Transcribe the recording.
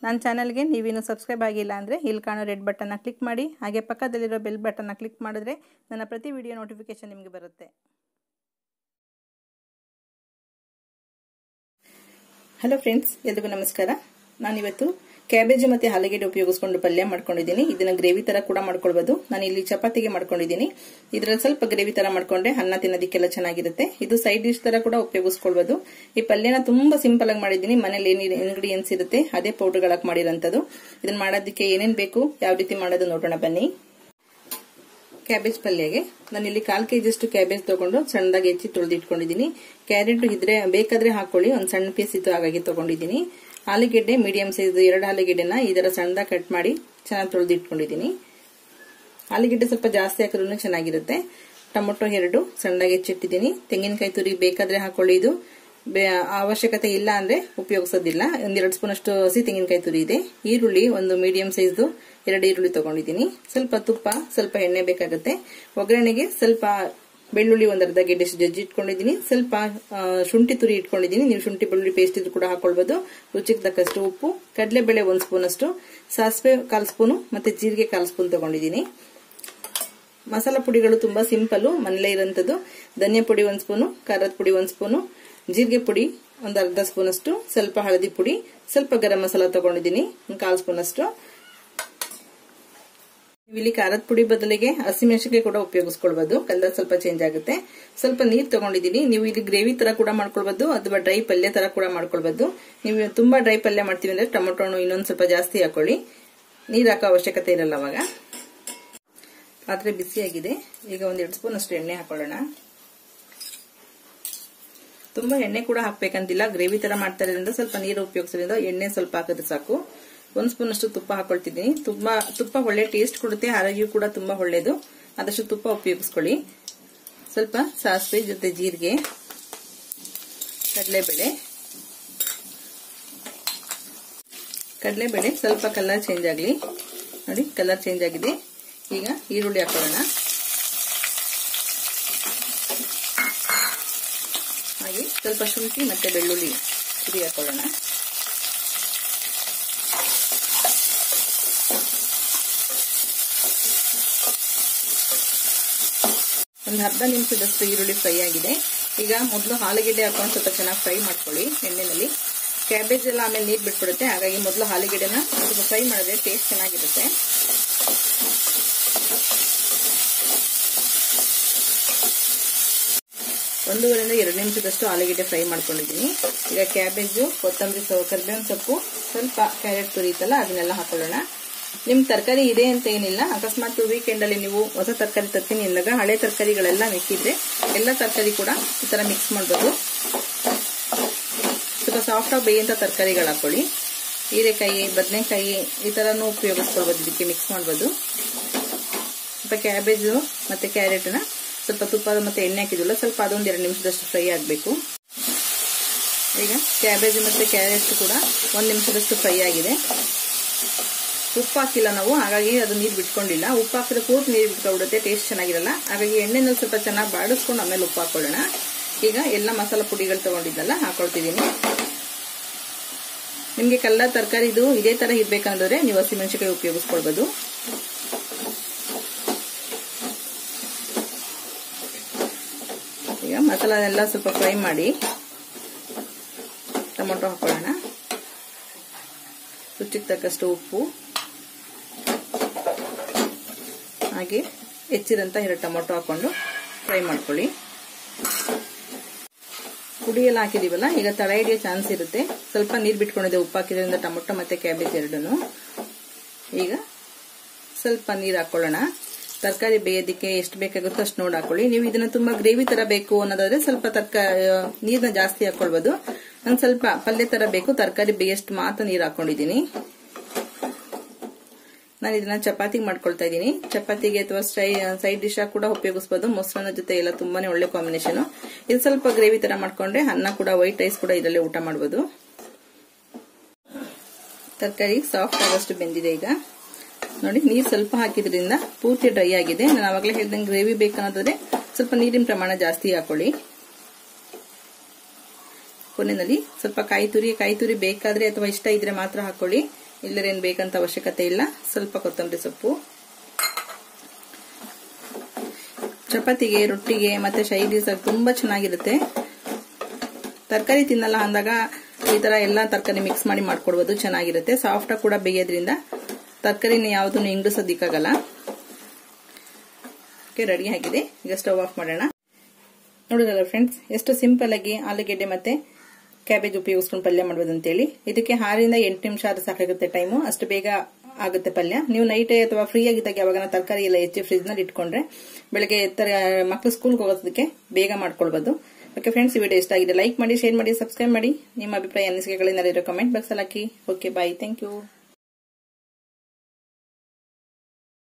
ನನ್ನ ಚಾನಲ್ಗೆ ನೀವಿನ್ನೂ ಸಬ್ಸ್ಕ್ರೈಬ್ ಆಗಿಲ್ಲ ಅಂದರೆ ಇಲ್ಲಿ ಕಾಣೋ ರೆಡ್ ಬಟನ್ನ ಕ್ಲಿಕ್ ಮಾಡಿ ಹಾಗೆ ಪಕ್ಕದಲ್ಲಿರೋ ಬೆಲ್ ಬಟನ್ನ ಕ್ಲಿಕ್ ಮಾಡಿದ್ರೆ ನನ್ನ ಪ್ರತಿ ವಿಡಿಯೋ ನೋಟಿಫಿಕೇಷನ್ ನಿಮಗೆ ಬರುತ್ತೆ ಹಲೋ ಫ್ರೆಂಡ್ಸ್ ಎಲ್ರಿಗೂ ನಮಸ್ಕಾರ ನಾನಿವತ್ತು ಕ್ಯಾಬೇಜ್ ಮತ್ತು ಆಲೂಗೆಡ್ಡೆ ಉಪಯೋಗಿಸ್ಕೊಂಡು ಪಲ್ಯ ಮಾಡ್ಕೊಂಡಿದ್ದೀನಿ ಇದನ್ನ ಗ್ರೇವಿ ತರ ಕೂಡ ಮಾಡ್ಕೊಳ್ಬೋದು ನಾನು ಇಲ್ಲಿ ಚಪಾತಿಗೆ ಮಾಡ್ಕೊಂಡಿದ್ದೀನಿ ಇದ್ರಲ್ಲಿ ಸ್ವಲ್ಪ ಗ್ರೇವಿ ತರ ಮಾಡ್ಕೊಂಡ್ರೆ ಅನ್ನ ತಿನ್ನೋದಕ್ಕೆಲ್ಲ ಚೆನ್ನಾಗಿರುತ್ತೆ ಇದು ಸೈಡ್ ಡಿಶ್ ತರ ಕೂಡ ಉಪಯೋಗಿಸ್ಕೊಳ್ಬೋದು ಈ ಪಲ್ಯನ ತುಂಬಾ ಸಿಂಪಲ್ ಆಗಿ ಮಾಡಿದ್ದೀನಿ ಮನೇಲಿ ಏನೇನು ಇಂಗ್ರೀಡಿಯೆಂಟ್ಸ್ ಇರುತ್ತೆ ಅದೇ ಪೌಡರ್ಗಳಾಗಿ ಮಾಡಿರೋಂಥದ್ದು ಇದನ್ನ ಮಾಡೋದಕ್ಕೆ ಏನೇನು ಬೇಕು ಯಾವ ರೀತಿ ಮಾಡೋದು ನೋಡೋಣ ಬನ್ನಿ ಕ್ಯಾಬೇಜ್ ಪಲ್ಯಗೆ ನಾನು ಇಲ್ಲಿ ಕಾಲ್ ಕೆಜಿಯಷ್ಟು ಕ್ಯಾಬೇಜ್ ತಗೊಂಡು ಸಣ್ಣದಾಗಿ ಹೆಚ್ಚಿ ತೊಳೆದಿಟ್ಕೊಂಡಿದ್ದೀನಿ ಕ್ಯಾರೆಟ್ ಇದ್ರೆ ಬೇಕಾದ್ರೆ ಹಾಕೊಳ್ಳಿ ಒಂದು ಸಣ್ಣ ಪೀಸ್ ಇತ್ತು ಹಾಗಾಗಿ ತಗೊಂಡಿದ್ದೀನಿ ಆಲೂಗೆಡ್ಡೆ ಮೀಡಿಯಂ ಸೈಜ್ ಎರಡು ಆಲೂಗೆಡ್ಡೆನ ಈ ತರ ಸಣ್ಣದಾಗಿ ಕಟ್ ಮಾಡಿ ಚೆನ್ನಾಗಿ ತೊಳೆದಿಟ್ಕೊಂಡಿದ್ದೀನಿ ಆಲೂಗೆಡ್ಡೆ ಸ್ವಲ್ಪ ಜಾಸ್ತಿ ಹಾಕಿದ್ರೂ ಚೆನ್ನಾಗಿರುತ್ತೆ ಟೊಮೊಟೊ ಎರಡು ಸಣ್ಣದಾಗಿ ಹೆಚ್ಚಿಟ್ಟಿದ್ದೀನಿ ತೆಂಗಿನಕಾಯಿ ತುರಿ ಬೇಕಾದ್ರೆ ಹಾಕೊಳ್ಳಿ ಇದು ಅವಶ್ಯಕತೆ ಇಲ್ಲ ಅಂದ್ರೆ ಉಪಯೋಗಿಸೋದಿಲ್ಲ ಒಂದೆರಡು ಸ್ಪೂನ್ ಅಷ್ಟು ಹಸಿ ತೆಂಗಿನಕಾಯಿ ತುರಿ ಇದೆ ಈರುಳ್ಳಿ ಒಂದು ಮೀಡಿಯಂ ಸೈಜ್ದು ಎರಡು ಈರುಳ್ಳಿ ತಗೊಂಡಿದ್ದೀನಿ ಸ್ವಲ್ಪ ತುಪ್ಪ ಸ್ವಲ್ಪ ಎಣ್ಣೆ ಬೇಕಾಗುತ್ತೆ ಒಗ್ಗರಣೆಗೆ ಸ್ವಲ್ಪ ಬೆಳ್ಳುಳ್ಳಿ ಒಂದು ಅರ್ಧ ಗೆಡ್ಡೆ ಜಜ್ಜಿ ಇಟ್ಕೊಂಡಿದ್ದೀನಿ ಸ್ವಲ್ಪ ಶುಂಠಿ ತುರಿ ಇಟ್ಕೊಂಡಿದ್ದೀನಿ ನೀವು ಶುಂಠಿ ಬೆಳ್ಳುಳ್ಳಿ ಪೇಸ್ಟ್ ಇದ್ರು ಕೂಡ ಹಾಕೊಳ್ಬಹುದು ರುಚಿಗೆ ತಕ್ಕಷ್ಟು ಉಪ್ಪು ಕಡಲೆಬೇಳೆ ಒಂದು ಸ್ಪೂನ್ ಅಷ್ಟು ಸಾಸಿವೆ ಕಾಲ್ ಸ್ಪೂನು ಮತ್ತೆ ಜೀರಿಗೆ ಕಾಲ್ ಸ್ಪೂನ್ ತಗೊಂಡಿದ್ದೀನಿ ಮಸಾಲ ಪುಡಿಗಳು ತುಂಬಾ ಸಿಂಪಲ್ ಮನೇಲೇ ಇರೋಂಥದ್ದು ಧನಿಯಾ ಪುಡಿ ಒಂದು ಸ್ಪೂನು ಖಾರದ ಪುಡಿ ಒಂದು ಸ್ಪೂನು ಜೀರಿಗೆ ಪುಡಿ ಒಂದು ಅರ್ಧ ಸ್ಪೂನ್ ಅಷ್ಟು ಸ್ವಲ್ಪ ಹಳದಿ ಪುಡಿ ಸ್ವಲ್ಪ ಗರಂ ಮಸಾಲ ತಗೊಂಡಿದ್ದೀನಿ ಒಂದು ಕಾಲ್ ಸ್ಪೂನ್ ಅಷ್ಟು ಇಲ್ಲಿ ಖಾರದ ಪುಡಿ ಬದಲಿಗೆ ಹಸಿಮೆಣಸಿಗೆ ಕೂಡ ಉಪಯೋಗಿಸ್ಕೊಳ್ಬಹುದು ಕಲರ್ ಸ್ವಲ್ಪ ಚೇಂಜ್ ಆಗುತ್ತೆ ಸ್ವಲ್ಪ ನೀರು ತಗೊಂಡಿದ್ದೀನಿ ನೀವು ಇಲ್ಲಿ ಗ್ರೇವಿ ತರ ಕೂಡ ಮಾಡ್ಕೊಳ್ಬಹುದು ಅಥವಾ ಡ್ರೈ ಪಲ್ಯ ತರ ಕೂಡ ಮಾಡ್ಕೊಳ್ಬಹುದು ನೀವು ತುಂಬಾ ಡ್ರೈ ಪಲ್ಯ ಮಾಡ್ತೀವಿ ಅಂದ್ರೆ ಟೊಮೊಟೊನು ಇನ್ನೊಂದು ಸ್ವಲ್ಪ ಜಾಸ್ತಿ ಹಾಕೊಳ್ಳಿ ನೀರು ಹಾಕೋ ಅವಶ್ಯಕತೆ ಇರಲ್ಲ ಅವಾಗ ಪಾತ್ರೆ ಬಿಸಿಯಾಗಿದೆ ಈಗ ಒಂದ್ ಎರಡು ಸ್ಪೂನ್ ಅಷ್ಟು ಎಣ್ಣೆ ಹಾಕೊಳ್ಳೋಣ ತುಂಬಾ ಎಣ್ಣೆ ಕೂಡ ಹಾಕ್ಬೇಕಂತಿಲ್ಲ ಗ್ರೇವಿ ತರ ಮಾಡ್ತಾ ಇರೋದ್ರಿಂದ ಸ್ವಲ್ಪ ನೀರು ಉಪಯೋಗಿಸೋದ್ರಿಂದ ಎಣ್ಣೆ ಸ್ವಲ್ಪ ಹಾಕಿದ್ರೆ ಸಾಕು ಒಂದ್ ಸ್ಪೂನ್ ಅಷ್ಟು ತುಪ್ಪ ಹಾಕೊಳ್ತಿದ್ದೀನಿ ತುಂಬಾ ತುಪ್ಪ ಒಳ್ಳೆ ಟೇಸ್ಟ್ ಕೊಡುತ್ತೆ ಆರೋಗ್ಯ ಕೂಡ ತುಂಬಾ ಒಳ್ಳೇದು ಆದಷ್ಟು ತುಪ್ಪ ಉಪಯೋಗಿಸ್ಕೊಳ್ಳಿ ಸ್ವಲ್ಪ ಸಾಸಿವೆ ಜೊತೆ ಜೀರಿಗೆ ಕಡಲೆಬೇಳೆ ಕಡಲೆಬೇಳೆ ಸ್ವಲ್ಪ ಕಲರ್ ಚೇಂಜ್ ಆಗಲಿ ನೋಡಿ ಕಲರ್ ಚೇಂಜ್ ಆಗಿದೆ ಈಗ ಈರುಳ್ಳಿ ಹಾಕೊಳ್ಳೋಣ ಹಾಗೆ ಸ್ವಲ್ಪ ಶುಂಠಿ ಮತ್ತೆ ಬೆಳ್ಳುಳ್ಳಿ ಪುಡಿ ಹಾಕೊಳ್ಳೋಣ ಒಂದು ಅರ್ಧ ನಿಮಿಷದಷ್ಟು ಈರುಳ್ಳಿ ಫ್ರೈ ಆಗಿದೆ ಈಗ ಮೊದಲು ಆಲೂಗೆಡ್ಡೆ ಹಾಕೊಂಡು ಸ್ವಲ್ಪ ಚೆನ್ನಾಗಿ ಫ್ರೈ ಮಾಡ್ಕೊಳ್ಳಿ ಎಣ್ಣೆನಲ್ಲಿ ಕ್ಯಾಬೇಜ್ ಎಲ್ಲ ಆಮೇಲೆ ನೀರು ಬಿಟ್ಬಿಡುತ್ತೆ ಹಾಗಾಗಿ ಮೊದಲು ಆಲೂಗೆಡ್ಡೆನ ಸ್ವಲ್ಪ ಫ್ರೈ ಮಾಡಿದ್ರೆ ಟೇಸ್ಟ್ ಚೆನ್ನಾಗಿರುತ್ತೆ ಒಂದೂವರೆಯಿಂದ ಎರಡು ನಿಮಿಷದಷ್ಟು ಆಲೂಗೆಡ್ಡೆ ಫ್ರೈ ಮಾಡ್ಕೊಂಡಿದ್ದೀನಿ ಈಗ ಕ್ಯಾಬೇಜು ಕೊತ್ತಂಬರಿ ಕರಿಬೇವಿನ ಸೊಪ್ಪು ಸ್ವಲ್ಪ ಕ್ಯಾರೆಟ್ ತುರಿ ಇತ್ತಲ್ಲ ಅದನ್ನೆಲ್ಲ ಹಾಕೊಳ್ಳೋಣ ನಿಮ್ ತರಕಾರಿ ಇದೆ ಅಂತ ಏನಿಲ್ಲ ಅಕಸ್ಮಾತ್ ವೀಕೆಂಡ್ ಅಲ್ಲಿ ನೀವು ಹೊಸ ತರಕಾರಿ ತರ್ತೀನಿ ಅಂದಾಗ ಹಳೆ ತರಕಾರಿಗಳೆಲ್ಲ ಮಿಕ್ಕಿದ್ರೆ ಎಲ್ಲ ತರಕಾರಿ ಕೂಡ ಈ ತರ ಮಿಕ್ಸ್ ಮಾಡ್ಬೋದು ಸ್ವಲ್ಪ ಸಾಫ್ಟ್ ಆಗಿ ಬೇಯಂತ ತರಕಾರಿಗಳು ಹಾಕೊಳ್ಳಿ ಹೀರೆಕಾಯಿ ಬದನೆಕಾಯಿ ಈ ತರನು ಉಪಯೋಗಿಸ್ಕೊಳ್ಬೋದು ಇದಕ್ಕೆ ಮಿಕ್ಸ್ ಮಾಡ್ಬೋದು ಸ್ವಲ್ಪ ಕ್ಯಾಬೇಜು ಮತ್ತೆ ಕ್ಯಾರೆಟ್ನ ಸ್ವಲ್ಪ ತುಪ್ಪ ಮತ್ತೆ ಎಣ್ಣೆ ಹಾಕಿದ್ವಲ್ಲ ಸ್ವಲ್ಪ ಅದೊಂದು ಎರಡು ನಿಮಿಷದಷ್ಟು ಫ್ರೈ ಆಗಬೇಕು ಈಗ ಕ್ಯಾಬೇಜ್ ಮತ್ತೆ ಕ್ಯಾರೆಟ್ ಕೂಡ ಒಂದು ನಿಮಿಷದಷ್ಟು ಫ್ರೈ ಆಗಿದೆ ಉಪ್ಪು ಹಾಕಿಲ್ಲ ನಾವು ಹಾಗಾಗಿ ಅದು ನೀರು ಬಿಟ್ಕೊಂಡಿಲ್ಲ ಉಪ್ಪು ಹಾಕಿದ್ರೆ ಪೂರ್ತಿ ನೀರು ಬಿಟ್ಕೊಬಿಡುತ್ತೆ ಟೇಸ್ಟ್ ಚೆನ್ನಾಗಿರಲ್ಲ ಹಾಗಾಗಿ ಎಣ್ಣೆನಲ್ಲಿ ಸ್ವಲ್ಪ ಚೆನ್ನಾಗಿ ಬಾಡಿಸ್ಕೊಂಡು ಆಮೇಲೆ ಉಪ್ಪು ಹಾಕೊಳ್ಳೋಣ ಈಗ ಎಲ್ಲ ಮಸಾಲ ಪುಡಿಗಳು ತಗೊಂಡಿದ್ದಲ್ಲ ಹಾಕೊಳ್ತಿದ್ದೀನಿ ನಿಮಗೆ ಕಲ್ಲ ತರಕಾರಿ ಇದು ಇದೇ ತರ ಇರ್ಬೇಕಂದ್ರೆ ನೀವು ಹಸಿಮೆಣಸಿಕಾಯಿ ಉಪಯೋಗಿಸ್ಕೊಳ್ಬಹುದು ಈಗ ಮಸಾಲ ಎಲ್ಲ ಸ್ವಲ್ಪ ಫ್ರೈ ಮಾಡಿ ಟೊಮೊಟೊ ಹಾಕೊಳ್ಳೋಣ ರುಚಿಗೆ ತಕ್ಕಷ್ಟು ಉಪ್ಪು ಹಾಗೆ ಹೆಚ್ಚಿದಂತ ಎರಡು ಟೊಮೊಟೊ ಹಾಕೊಂಡು ಫ್ರೈ ಮಾಡ್ಕೊಳ್ಳಿ ಪುಡಿ ಎಲ್ಲ ಹಾಕಿದೀವಲ್ಲ ಈಗ ತಳ ಹಿಡಿಯೋ ಚಾನ್ಸ್ ಇರುತ್ತೆ ಸ್ವಲ್ಪ ನೀರು ಬಿಟ್ಕೊಂಡಿದೆ ಉಪ್ಪು ಹಾಕಿದ್ರಿಂದ ಟೊಮೊಟೊ ಮತ್ತೆ ಕ್ಯಾಬೇಜ್ ಎರಡನ್ನು ಈಗ ಸ್ವಲ್ಪ ನೀರು ಹಾಕೊಳ್ಳೋಣ ತರಕಾರಿ ಬೇಯೋದಕ್ಕೆ ಎಷ್ಟು ಬೇಕಾಗುತ್ತೋ ಅಷ್ಟು ನೋಡಿ ಹಾಕೊಳ್ಳಿ ನೀವು ಇದನ್ನ ತುಂಬಾ ಗ್ರೇವಿ ತರ ಬೇಕು ಅನ್ನೋದಾದ್ರೆ ಸ್ವಲ್ಪ ತರಕಾರಿ ನೀರನ್ನ ಜಾಸ್ತಿ ಹಾಕೊಳ್ಬಹುದು ನಂಗೆ ಸ್ವಲ್ಪ ಪಲ್ಯ ತರ ಬೇಕು ತರಕಾರಿ ಬೇಯಷ್ಟು ಮಾತ್ರ ನೀರು ಹಾಕೊಂಡಿದ್ದೀನಿ ನಾನು ಇದನ್ನ ಚಪಾತಿಗೆ ಮಾಡ್ಕೊಳ್ತಾ ಇದ್ದೀನಿ ಚಪಾತಿಗೆ ಅಥವಾ ಸ್ಟೈ ಸೈಡ್ ಡಿಶ್ ಕೂಡ ಉಪಯೋಗಿಸಬಹುದು ಮೊಸರನ್ನ ಜೊತೆ ಎಲ್ಲ ತುಂಬಾನೇ ಒಳ್ಳೆ ಕಾಂಬಿನೇಷನ್ ಇದು ಸ್ವಲ್ಪ ಗ್ರೇವಿ ತರ ಮಾಡ್ಕೊಂಡ್ರೆ ಅನ್ನ ಕೂಡ ವೈಟ್ ರೈಸ್ ಕೂಡ ಇದರಲ್ಲೇ ಊಟ ಮಾಡಬಹುದು ತರಕಾರಿ ಸಾಫ್ಟ್ ಆಗೋಷ್ಟು ಬೆಂದಿದೆ ಈಗ ನೋಡಿ ನೀರು ಸ್ವಲ್ಪ ಹಾಕಿದ್ರಿಂದ ಪೂರ್ತಿ ಡ್ರೈ ಆಗಿದೆ ನಾನು ಅವಾಗಲೇ ಹೇಳ್ದಂಗೆ ಗ್ರೇವಿ ಬೇಕನ್ನೋದಾದ್ರೆ ಸ್ವಲ್ಪ ನೀರಿನ ಪ್ರಮಾಣ ಜಾಸ್ತಿ ಹಾಕೊಳ್ಳಿ ಕೊನೆಯಲ್ಲಿ ಸ್ವಲ್ಪ ಕಾಯಿ ತುರಿ ಕಾಯಿ ತುರಿ ಬೇಕಾದ್ರೆ ಅಥವಾ ಇಷ್ಟ ಇದ್ರೆ ಮಾತ್ರ ಹಾಕೊಳ್ಳಿ ಇಲ್ಲರೇನು ಬೇಕಂತ ಅವಶ್ಯಕತೆ ಇಲ್ಲ ಸ್ವಲ್ಪ ಕೊತ್ತಂಬರಿ ಸೊಪ್ಪು ಚಪಾತಿಗೆ ರೊಟ್ಟಿಗೆ ಮತ್ತೆ ಶೈಡೀಸ್ ತುಂಬಾ ಚೆನ್ನಾಗಿರುತ್ತೆ ತರಕಾರಿ ತಿನ್ನಲ್ಲ ಅಂದಾಗ ಈ ತರ ಎಲ್ಲ ತರಕಾರಿ ಮಿಕ್ಸ್ ಮಾಡಿ ಮಾಡ್ಕೊಡ್ಬೋದು ಚೆನ್ನಾಗಿರುತ್ತೆ ಸಾಫ್ಟ್ ಕೂಡ ಬೇಯೋದ್ರಿಂದ ತರಕಾರಿನ ಯಾವುದನ್ನು ಹಿಂಗಿಸೋದಿಕ್ಕಾಗಲ್ಲ ಓಕೆ ರೆಡಿ ಆಗಿದೆ ಈಗ ಸ್ಟವ್ ಆಫ್ ಮಾಡೋಣ ನೋಡಿದ್ರಲ್ಲ ಫ್ರೆಂಡ್ಸ್ ಎಷ್ಟು ಸಿಂಪಲ್ ಆಗಿ ಆಲೂಗೆಡ್ಡೆ ಮತ್ತೆ ಕ್ಯಾಬೇಜ್ ಉಪಯೋಗಿಸ್ಕೊಂಡು ಪಲ್ಯ ಮಾಡ್ಬೋದು ಅಂತೇಳಿ ಇದಕ್ಕೆ ಆರರಿಂದ ಎಂಟು ನಿಮಿಷ ಆದ್ರೆ ಸಾಕಾಗುತ್ತೆ ಟೈಮು ಅಷ್ಟು ಬೇಗ ಆಗುತ್ತೆ ಪಲ್ಯ ನೀವು ನೈಟ್ ಅಥವಾ ಫ್ರೀ ಆಗಿದ್ದಾಗ ಯಾವಾಗ ತರಕಾರಿ ಎಲ್ಲ ಹೆಚ್ಚಿ ಫ್ರಿಜ್ ನಲ್ಲಿ ಇಟ್ಕೊಂಡ್ರೆ ಬೆಳಗ್ಗೆ ತರ ಮಕ್ಕಳು ಸ್ಕೂಲ್ಗೆ ಹೋಗೋದಕ್ಕೆ ಬೇಗ ಮಾಡ್ಕೊಳ್ಬಹುದು ಓಕೆ ಫ್ರೆಂಡ್ಸ್ ಈ ವಿಡಿಯೋ ಇಷ್ಟ ಆಗಿದೆ ಲೈಕ್ ಮಾಡಿ ಶೇರ್ ಮಾಡಿ ಸಬ್ಸ್ಕ್ರೈಬ್ ಮಾಡಿ ನಿಮ್ಮ ಅಭಿಪ್ರಾಯ ಅನಿಸಿಕೆಗಳೇನಾದ್ರು ಕಮೆಂಟ್ ಬಾಕ್ಸ್ ಅಲ್ಲಿ ಹಾಕಿ ಓಕೆ ಬಾಯ್ ಥ್ಯಾಂಕ್ ಯು